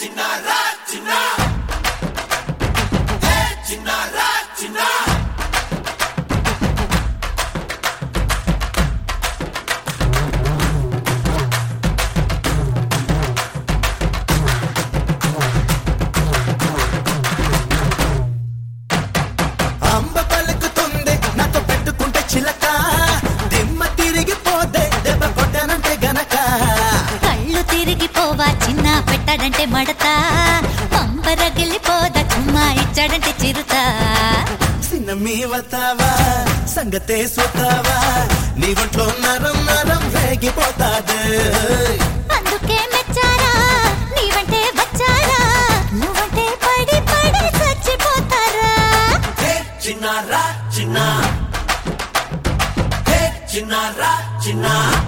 అంబ పలుకుతుంది నాతో పెట్టుకుంటే చిలక దిమ్మ తిరిగిపోతే దెబ్బ కొట్టానంటే గనక కళ్ళు తిరిగిపోవా చిన్న పెట్టాడంటే మడత పంపరగిలిపోదా చుమ్మా ఇచ్చాడంటే చిరుత చిన్న మీ వతావా సంగతే సుతావా నీ ఒంట్లో నరం నరం రేగిపోతాది అందుకే మెచ్చారా నీవంటే వచ్చారా నువ్వంటే పడి పడి చచ్చిపోతారా చిన్నారా చిన్న హే చిన్నారా చిన్న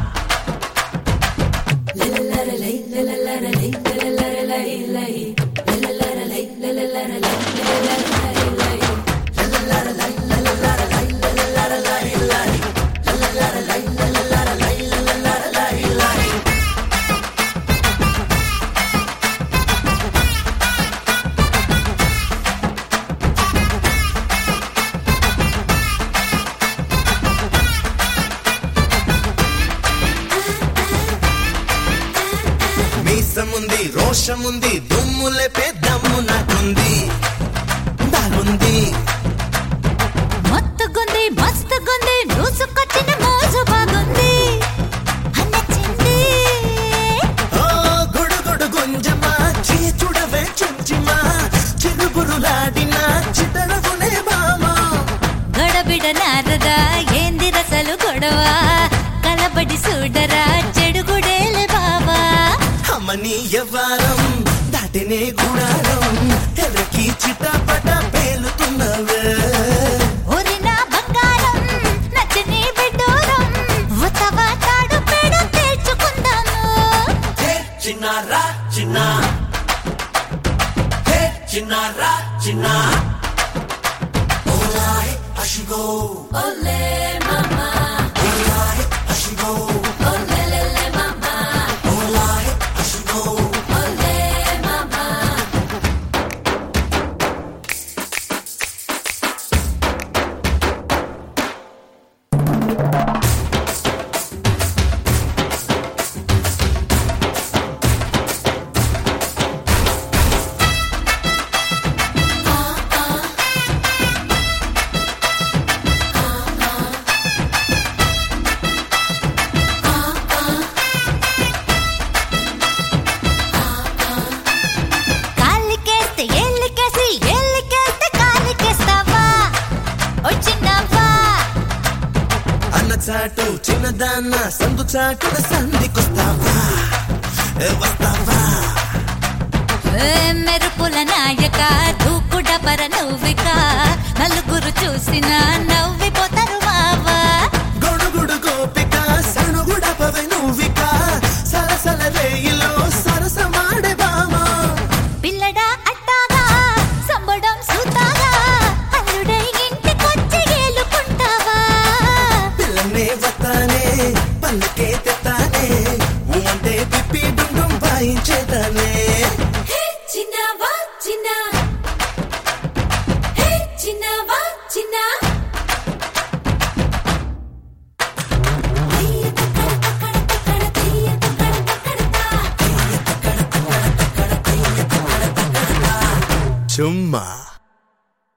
మీసముంది రోషముంది దుమ్ము లేపే దమ్ము నాకుంది బాగుంది మత్తుగుంది మస్తుగుంది మూసుకొచ్చిన మోజు బాగుంది అన్నచ్చింది ఓ గుడుగుడు గుంజమా చీచుడవే చుంచిమా చిరుగురులాడిన చిటరవునే బామా గడబిడ నారదా ఏంది రసలు గొడవ కలబడి చూడరా చెడుగుడేలే బావా అమ్మని ఎవ్వారం దాటినే గుడారం ఎర్రకి చిటపట పేలుతున్నవే ఒరిన బంగారం నచ్చని బిడ్డూరం ఉతవా తాడు పేడ తేల్చుకుందాము హే చిన్నారా చిన్న హే చిన్నారా చిన్న ఓలాయ్ అషిగో ఓలే మామా ఓలాయ్ అషిగో ఓలేలే మామా ఓలాయ్ అషిగో ఓలే మామా కాలికేస్తే ఏళ్ళకేసి ఏళ్ళకేస్తే కాలికేస్తావా వచ్చినావా అన్న చాటు చిన్నదాన్న సందు చాటున సంధికొస్తావా ఏ వస్తావా ఏ మెరుపుల నాయక దూకుడ పర నువ్విక నలుగురు చూసిన నవ్విపోతారు మావా గొడుగుడు గోపిక సణుగుడ పవె నువ్విక సలసల రేయిలో సరసమాడే బామా పిల్లడా అట్టాగా సంబడం సూతాగా అల్లుడై ఇంటికొచ్చి ఏలుకుంటావా పిల్లనే వస్తానే పల్లకే తెత్తానే ఊ అంటే పిప్పి డుండుం వాయించేదానే హే చిన్నవా చిన్న హే చిన్నవా చిన్న చుమ్మా